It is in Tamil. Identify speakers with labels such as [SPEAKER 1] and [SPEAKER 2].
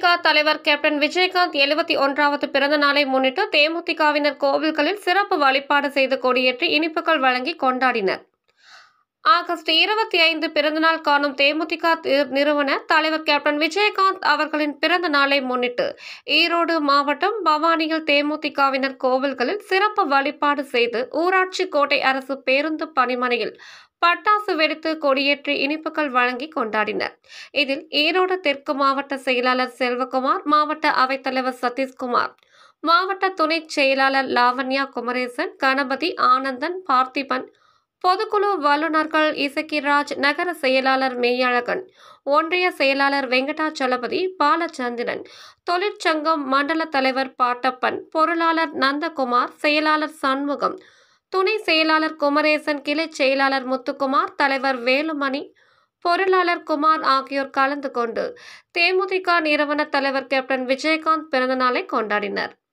[SPEAKER 1] தேமுதிக தலைவர் கேப்டன் விஜயகாந்த் எழுபத்தி ஒன்றாவது பிறந்த நாளை முன்னிட்டு தேமுதிகவினர் கோவில்களில் சிறப்பு வழிபாடு செய்து கொடியேற்றி இனிப்புகள் வழங்கி கொண்டாடினர் ஆகஸ்ட் இருபத்தி ஐந்து பிறந்தநாள் காணும் தேமுதிக தி- நிறுவன தலைவர் கேப்டன் விஜயகாந்த் அவர்களின் பிறந்த நாளை முன்னிட்டு ஈரோடு மாவட்டம் பவானியில் தேமுதிகவினர் கோவில்களில் சிறப்பு வழிபாடு செய்து ஊராட்சி கோட்டை அரசு பேருந்து பணிமனையில் பட்டாசு வெடித்து கொடியேற்றி இனிப்புகள் வழங்கி கொண்டாடினர் இதில் ஈரோடு தெற்கு மாவட்ட செயலாளர் செல்வகுமார் மாவட்ட அவைத்தலைவர் சதீஷ்குமார் மாவட்ட துணைச் செயலாளர் லாவண்யா குமரேசன் கணபதி ஆனந்தன் பார்த்திபன் பொதுக்குழு வல்லுநர்கள் இசக்கிராஜ் நகர செயலாளர் மெய்யழகன் ஒன்றிய செயலாளர் வெங்கடாச்சலபதி பாலச்சந்திரன் தொழிற்சங்கம் மண்டல தலைவர் பாட்டப்பன் பொருளாளர் நந்தகுமார் செயலாளர் சண்முகம் துணை செயலாளர் குமரேசன் கிளை செயலாளர் முத்துக்குமார் தலைவர் வேலுமணி பொருளாளர் குமார் ஆகியோர் கலந்து கொண்டு தேமுதிக நிறுவன தலைவர் கேப்டன் விஜயகாந்த் பிறந்தநாளை கொண்டாடினர்